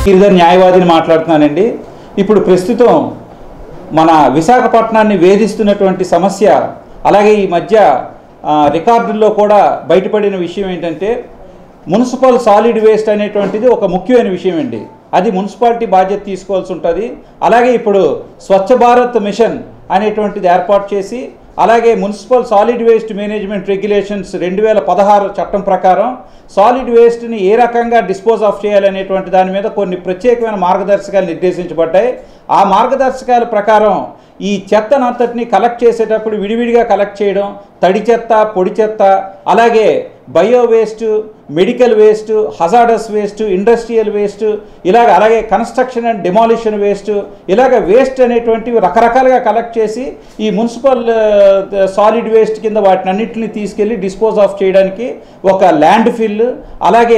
గిరిధర్ న్యాయవాదిని మాట్లాడుతున్నానండి ఇప్పుడు ప్రస్తుతం మన విశాఖపట్నాన్ని వేధిస్తున్నటువంటి సమస్య అలాగే ఈ మధ్య ఆ, రికార్డుల్లో కూడా బయటపడిన విషయం ఏంటంటే మున్సిపల్ సాలిడ్ వేస్ట్ అనేటువంటిది ఒక ముఖ్యమైన విషయం అండి అది మున్సిపాలిటీ బాధ్యత తీసుకోవాల్సి ఉంటుంది అలాగే ఇప్పుడు స్వచ్ఛ భారత్ మిషన్ అనేటువంటిది ఏర్పాటు చేసి అలాగే municipal solid waste management regulations రెండు వేల పదహారు చట్టం ప్రకారం సాలిడ్ వేస్ట్ని ఏ రకంగా డిస్పోజ్ ఆఫ్ చేయాలనేటువంటి దాని మీద కొన్ని ప్రత్యేకమైన మార్గదర్శకాలు నిర్దేశించబడ్డాయి ఆ మార్గదర్శకాల ప్రకారం ఈ చెత్తనంతటిని కలెక్ట్ చేసేటప్పుడు విడివిడిగా కలెక్ట్ చేయడం తడి చెత్త పొడి చెత్త అలాగే bio waste medical waste hazardous waste industrial waste ఇలాగ అలాగే కన్స్ట్రక్షన్ అండ్ డిమాలిషన్ వేస్ట్ ఇలాగ వేస్ట్ అనేటువంటివి రకరకాలుగా కలెక్ట్ చేసి ఈ మున్సిపల్ సాలిడ్ వేస్ట్ కింద వాటిని అన్నింటిని తీసుకెళ్ళి డిస్పోజ్ ఆఫ్ చేయడానికి ఒక ల్యాండ్ ఫిల్ అలాగే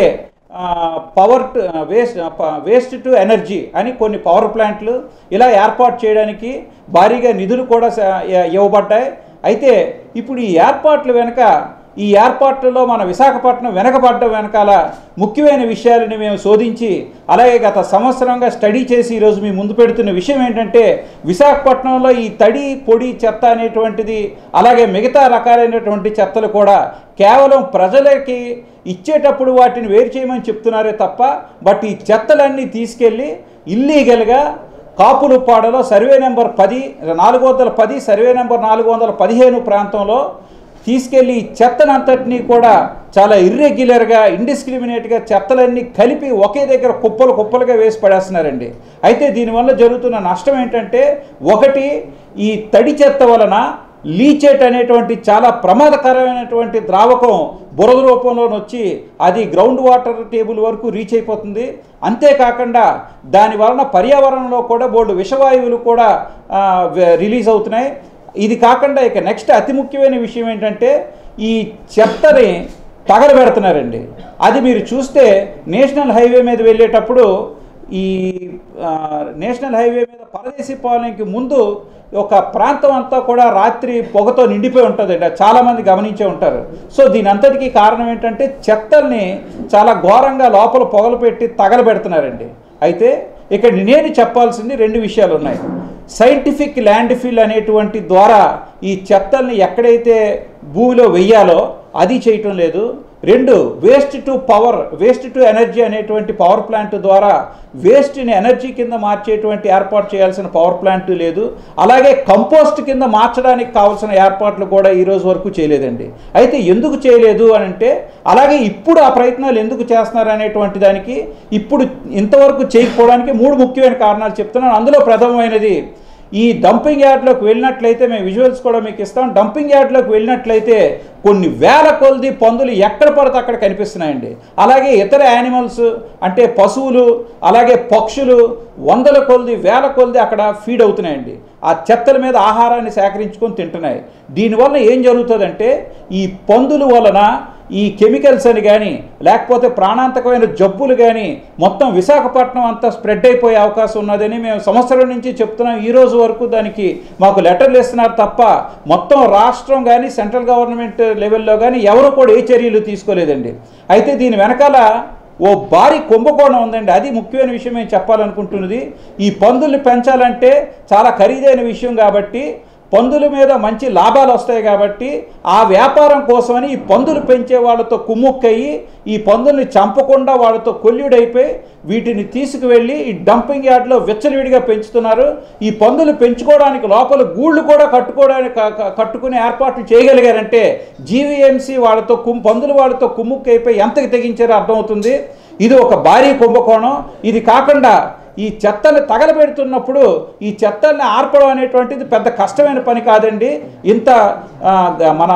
power waste waste to energy అని కొన్ని పవర్ ప్లాంట్లు ఇలా ఏర్పాటు చేయడానికి భారీగా నిధులు కూడా స- ఇ- ఇవ్వబడ్డాయి అయితే ఇప్పుడు ఈ ఏర్పాట్ల వెనుక ఈ ఏర్పాట్లలో మన విశాఖపట్నం వెనకబడ్డ వెనకాల ముఖ్యమైన విషయాలని మేము శోధించి అలాగే గత సంవత్సరంగా స్టడీ చేసి ఈరోజు మీ ముందు పెడుతున్న విషయం ఏంటంటే విశాఖపట్నంలో ఈ తడి పొడి చెత్త అనేటువంటిది అలాగే మిగతా రకాలైనటువంటి చెత్తలు కూడా కేవలం ప్రజలకి ఇచ్చేటప్పుడు వాటిని వేరు చేయమని చెప్తున్నారే తప్ప బట్ ఈ చెత్తలన్నీ తీసుకెళ్ళి ఇల్లీగల్గా కాపులుప్పాడలో సర్వే నెంబర్ పది నాలుగు వందల పది సర్వే నెంబర్ నాలుగు వందల పదిహేను ప్రాంతంలో తీసుకెళ్ళి ఈ చెత్తనంతటినీ కూడా చాలా ఇర్రెగ్యులర్గా ఇండిస్క్రిమినేట్గా చెత్తలన్నీ కలిపి ఒకే దగ్గర కుప్పలు కుప్పలుగా వేసి పడేస్తున్నారండి అయితే దీనివల్ల జరుగుతున్న నష్టం ఏంటంటే ఒకటి ఈ తడి చెత్త వలన లీచేట్ అనేటువంటి చాలా ప్రమాదకరమైనటువంటి ద్రావకం బురద రూపంలో వచ్చి అది గ్రౌండ్ వాటర్ టేబుల్ వరకు రీచ్ అయిపోతుంది అంతేకాకుండా దాని వలన పర్యావరణంలో కూడా బోల్డు విషవాయువులు కూడా ఆ, వె- రిలీజ్ అవుతున్నాయి ఇది కాకుండా ఇక నెక్స్ట్ అతి ముఖ్యమైన విషయం ఏంటంటే ఈ చెత్తని తగలబెడుతున్నారండి అది మీరు చూస్తే నేషనల్ హైవే మీద వెళ్ళేటప్పుడు ఈ ఆ, నేషనల్ హైవే మీద పరదేశీ పాలనకి ముందు ఒక ప్రాంతం అంతా కూడా రాత్రి పొగతో నిండిపోయి ఉంటుందండి అది చాలామంది గమనించే ఉంటారు సో దీని అంతటికీ కారణం ఏంటంటే చెత్తల్ని చాలా ఘోరంగా లోపల పొగలు పెట్టి తగలబెడుతున్నారండి అయితే ఇక్కడ నేను చెప్పాల్సింది రెండు విషయాలు ఉన్నాయి సైంటిఫిక్ ల్యాండ్ ఫిల్ అనేటువంటి ద్వారా ఈ చెత్తల్ని ఎక్కడైతే భూమిలో వెయ్యాలో అది చేయటం లేదు రెండు waste to power waste to energy అనేటువంటి పవర్ ప్లాంట్ ద్వారా వేస్ట్ని ఎనర్జీ కింద మార్చేటువంటి ఏర్పాటు చేయాల్సిన పవర్ ప్లాంట్ లేదు అలాగే కంపోస్ట్ కింద మార్చడానికి కావాల్సిన ఏర్పాట్లు కూడా ఈ రోజు వరకు చేయలేదండి అయితే ఎందుకు చేయలేదు అని అంటే అలాగే ఇప్పుడు ఆ ప్రయత్నాలు ఎందుకు చేస్తున్నారు అనేటువంటి దానికి ఇప్పుడు ఇంతవరకు చేయకపోవడానికి మూడు ముఖ్యమైన కారణాలు చెప్తున్నాను అందులో ప్రథమమైనది ఈ డంపింగ్ యార్డ్లోకి వెళ్ళినట్లయితే మేము విజువల్స్ కూడా మీకు ఇస్తాం డంపింగ్ యార్డ్లోకి వెళ్ళినట్లయితే కొన్ని వేల కొలది పందులు ఎక్కడ పడితే అక్కడ కనిపిస్తున్నాయండి అలాగే ఇతర యానిమల్స్ అంటే పశువులు అలాగే పక్షులు వందల కొలది వేల కొలది అక్కడ ఫీడ్ అవుతున్నాయండి ఆ చెత్తల మీద ఆహారాన్ని సేకరించుకొని తింటున్నాయి దీనివల్ల ఏం జరుగుతుందంటే ఈ పందుల వలన ఈ కెమికల్స్ అని కానీ లేకపోతే ప్రాణాంతకమైన జబ్బులు కానీ మొత్తం విశాఖపట్నం అంతా స్ప్రెడ్ అయిపోయే అవకాశం ఉన్నదని మేము సంవత్సరం నుంచి చెప్తున్నాం ఈ రోజు వరకు దానికి మాకు లెటర్లు ఇస్తున్నారు తప్ప మొత్తం రాష్ట్రం కానీ సెంట్రల్ గవర్నమెంట్ లెవెల్లో కానీ ఎవరు కూడా ఏ చర్యలు తీసుకోలేదండి అయితే దీని వెనకాల ఓ భారీ కుంభకోణం ఉందండి అది ముఖ్యమైన విషయం మేము చెప్పాలనుకుంటున్నది ఈ పందుల్ని పెంచాలంటే చాలా ఖరీదైన విషయం కాబట్టి పందుల మీద మంచి లాభాలు వస్తాయి కాబట్టి ఆ వ్యాపారం కోసమని ఈ పందులు పెంచే వాళ్ళతో కుమ్ముక్కయ్యి ఈ పందుల్ని చంపకుండా వాళ్ళతో కొల్యుడైపోయి వీటిని తీసుకువెళ్ళి ఈ డంపింగ్ యార్డ్లో విచ్చలవిడిగా పెంచుతున్నారు ఈ పందులు పెంచుకోవడానికి లోపల గూళ్ళు కూడా కట్టుకోవడానికి క- క- కట్టుకునే ఏర్పాట్లు చేయగలిగారంటే జీవీఎంసీ వాళ్ళతో కుమ్ పందులు వాళ్ళతో కుమ్ముక్కైపోయి ఎంతకి తెగించారో అర్థమవుతుంది ఇది ఒక భారీ కుంభకోణం ఇది కాకుండా ఈ చెత్తని తగలబెడుతున్నప్పుడు ఈ చెత్తల్ని ఆర్పడం అనేటువంటిది పెద్ద కష్టమైన పని కాదండి ఇంత ఆ, గ- మన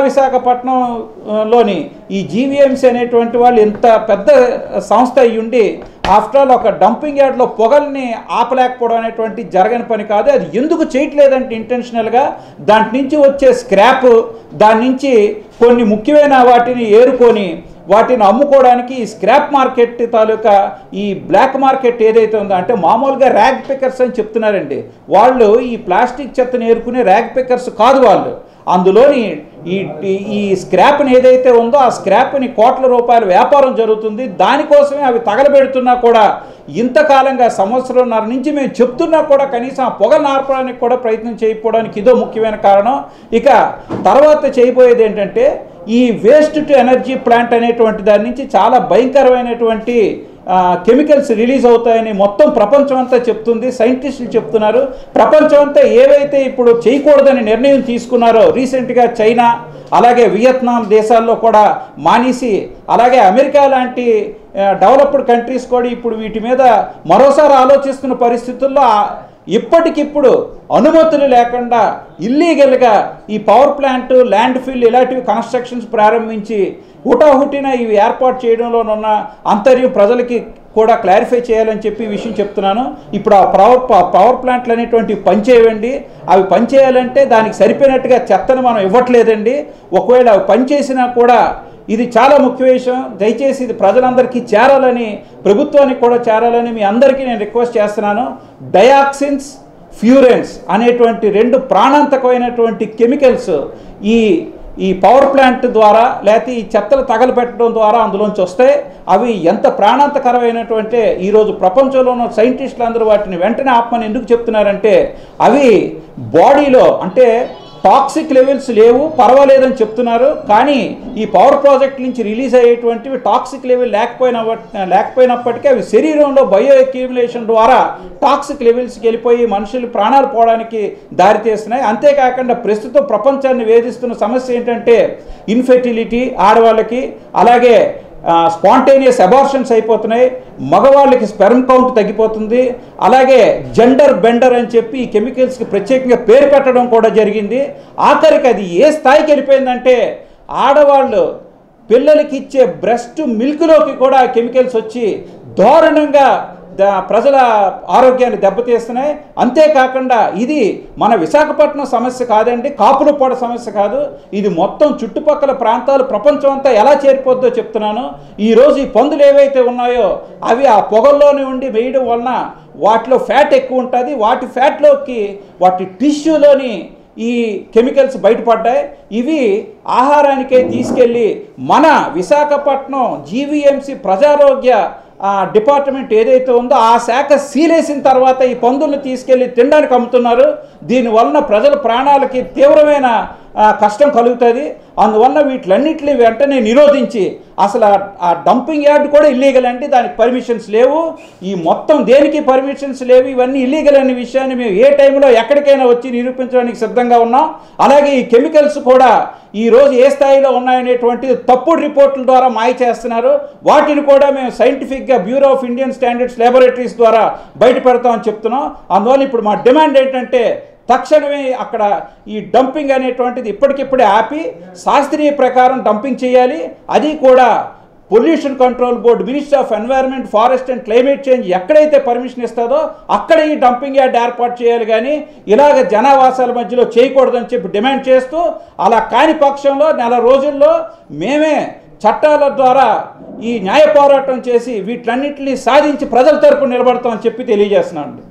మహావిశాఖపట్నంలోని ఈ జీవీఎంసీ అనేటువంటి వాళ్ళు ఇంత పెద్ద సంస్థ అయి ఉండి ఆఫ్టర్ ఆల్ ఒక డంపింగ్ యార్డ్లో పొగల్ని ఆపలేకపోవడం అనేటువంటి జరగని పని కాదు అది ఎందుకు చేయట్లేదంటే ఇంటెన్షనల్గా దాంట్ నుంచి వచ్చే స్క్రాప్ దాని నుంచి కొన్ని ముఖ్యమైన వాటిని ఏరుకొని వాటిని అమ్ముకోవడానికి ఈ స్క్రాప్ మార్కెట్ తాలూకా ఈ బ్లాక్ మార్కెట్ ఏదైతే ఉందో అంటే మామూలుగా ర్యాగ్ పికర్స్ అని చెప్తున్నారండి వాళ్ళు ఈ ప్లాస్టిక్ చెత్తను ఏరుకునే ర్యాగ్ పికర్స్ కాదు వాళ్ళు అందులోని ఈ ఈ- ఈ స్క్రాప్ని ఏదైతే ఉందో ఆ స్క్రాప్ని కోట్ల రూపాయల వ్యాపారం జరుగుతుంది దానికోసమే అవి తగలబెడుతున్నా కూడా ఇంతకాలంగా సంవత్సరంన్నర నుంచి మేము చెప్తున్నా కూడా కనీసం ఆ పొగ నార్పడానికి కూడా ప్రయత్నం చేయకపోవడానికి ఇదో ముఖ్యమైన కారణం ఇక తర్వాత చేయబోయేది ఏంటంటే ఈ వేస్ట్ టు ఎనర్జీ ప్లాంట్ అనేటువంటి దాని నుంచి చాలా భయంకరమైనటువంటి ఆ, కెమికల్స్ రిలీజ్ అవుతాయని మొత్తం ప్రపంచం అంతా చెప్తుంది సైంటిస్టులు చెప్తున్నారు ప్రపంచం అంతా ఏవైతే ఇప్పుడు చేయకూడదని నిర్ణయం తీసుకున్నారో రీసెంట్గా చైనా అలాగే వియత్నాం దేశాల్లో కూడా మానేసి అలాగే అమెరికా లాంటి డెవలప్డ్ కంట్రీస్ కూడా ఇప్పుడు వీటి మీద మరోసారి ఆలోచిస్తున్న పరిస్థితుల్లో ఆ- ఇప్పటికిప్పుడు అనుమతులు లేకుండా ఇల్లీగల్గా ఈ పవర్ ప్లాంట్ ల్యాండ్ ఫిల్ ఇలాంటివి కన్స్ట్రక్షన్స్ ప్రారంభించి హుటాహుటిన ఇవి ఏర్పాటు చేయడంలోనున్న అంతర్యం ప్రజలకి కూడా క్లారిఫై చేయాలని చెప్పి ఈ విషయం చెప్తున్నాను ఇప్పుడు ఆ పవర్ పవర్ ప్లాంట్లు అనేటువంటి పనిచేయండి అవి పనిచేయాలంటే దానికి సరిపోయినట్టుగా చెత్తను మనం ఇవ్వట్లేదండి ఒకవేళ అవి పనిచేసినా కూడా ఇది చాలా ముఖ్య విషయం దయచేసి ఇది ప్రజలందరికీ చేరాలని ప్రభుత్వానికి కూడా చేరాలని మీ అందరికీ నేను రిక్వెస్ట్ చేస్తున్నాను డయాక్సిన్స్ ఫ్యూరెన్స్ అనేటువంటి రెండు ప్రాణాంతకమైనటువంటి కెమికల్స్ ఈ ఈ పవర్ ప్లాంట్ ద్వారా లేకపోతే ఈ చెత్తలు తగలబెట్టడం ద్వారా అందులోంచి వస్తాయి అవి ఎంత ప్రాణాంతకరమైనటువంటి ఈరోజు ప్రపంచంలో ఉన్న సైంటిస్టులు అందరూ వాటిని వెంటనే ఆపమని ఎందుకు చెప్తున్నారంటే అవి బాడీలో అంటే టాక్సిక్ లెవెల్స్ లేవు పర్వాలేదని చెప్తున్నారు కానీ ఈ పవర్ ప్రాజెక్ట్ నుంచి రిలీజ్ అయ్యేటువంటివి టాక్సిక్ లెవెల్ లేకపోయిన లేకపోయినప్పటికీ అవి శరీరంలో బయో అక్యూములేషన్ ద్వారా టాక్సిక్ లెవెల్స్కి వెళ్ళిపోయి మనుషులు ప్రాణాలు పోవడానికి దారితీస్తున్నాయి అంతేకాకుండా ప్రస్తుతం ప్రపంచాన్ని వేధిస్తున్న సమస్య ఏంటంటే ఇన్ఫెర్టిలిటీ ఆడవాళ్ళకి అలాగే స్పాంటేనియస్ అబార్షన్స్ అయిపోతున్నాయి మగవాళ్ళకి స్పెర్మ్ కౌంట్ తగ్గిపోతుంది అలాగే జెండర్ బెండర్ అని చెప్పి ఈ కెమికల్స్కి ప్రత్యేకంగా పేరు పెట్టడం కూడా జరిగింది ఆఖరికి అది ఏ స్థాయికి వెళ్ళిపోయిందంటే ఆడవాళ్ళు పిల్లలకి ఇచ్చే బ్రెస్ట్ మిల్క్లోకి కూడా కెమికల్స్ వచ్చి దారుణంగా ద- ప్రజల ఆరోగ్యాన్ని దెబ్బతీస్తున్నాయి అంతేకాకుండా ఇది మన విశాఖపట్నం సమస్య కాదండి కాపులపాడు సమస్య కాదు ఇది మొత్తం చుట్టుపక్కల ప్రాంతాలు ప్రపంచం అంతా ఎలా చేరిపోద్దో చెప్తున్నాను ఈరోజు ఈ పందులు ఏవైతే ఉన్నాయో అవి ఆ పొగల్లోనే ఉండి వేయడం వలన వాటిలో ఫ్యాట్ ఎక్కువ ఉంటుంది వాటి ఫ్యాట్లోకి వాటి టిష్యూలోని ఈ కెమికల్స్ బయటపడ్డాయి ఇవి ఆహారానికే తీసుకెళ్ళి మన విశాఖపట్నం జీవీఎంసీ ప్రజారోగ్య ఆ, డిపార్ట్మెంట్ ఏదైతే ఉందో ఆ శాఖ సీలేసిన తర్వాత ఈ పందులను తీసుకెళ్ళి తినడానికి అమ్ముతున్నారు దీనివలన ప్రజల ప్రాణాలకి తీవ్రమైన ఆ, కష్టం కలుగుతుంది అందువల్ల వీటిలన్నింటినీ వెంటనే నిరోధించి అసలు ఆ- ఆ డంపింగ్ యార్డ్ కూడా ఇల్లీగల్ అండి దానికి పర్మిషన్స్ లేవు ఈ మొత్తం దేనికి పర్మిషన్స్ లేవు ఇవన్నీ ఇల్లీగల్ అనే విషయాన్ని మేము ఏ టైంలో ఎక్కడికైనా వచ్చి నిరూపించడానికి సిద్ధంగా ఉన్నాం అలాగే ఈ కెమికల్స్ కూడా ఈ రోజు ఏ స్థాయిలో ఉన్నాయనేటువంటి తప్పుడు రిపోర్టుల ద్వారా మాయ చేస్తున్నారు వాటిని కూడా మేము సైంటిఫిక్గా Bureau of Indian Standards laboratories ద్వారా బయట పెడతామని చెప్తున్నాం అందువల్ల ఇప్పుడు మా డిమాండ్ ఏంటంటే తక్షణమే అక్కడ ఈ డంపింగ్ అనేటువంటిది ఇప్పటికిప్పుడే ఆపి శాస్త్రీయ ప్రకారం డంపింగ్ చేయాలి అది కూడా pollution control board ministry of environment forest and climate change ఎక్కడైతే పర్మిషన్ ఇస్తుందో అక్కడ ఈ డంపింగ్ యార్డ్ ఏర్పాటు చేయాలి కానీ ఇలాగ జనావాసాల మధ్యలో చేయకూడదని చెప్పి డిమాండ్ చేస్తూ అలా కాని పక్షంలో నెల రోజుల్లో మేమే చట్టాల ద్వారా ఈ న్యాయ పోరాటం చేసి వీటన్నిటిని సాధించి ప్రజల తరపున నిలబడతామని చెప్పి తెలియజేస్తున్నాను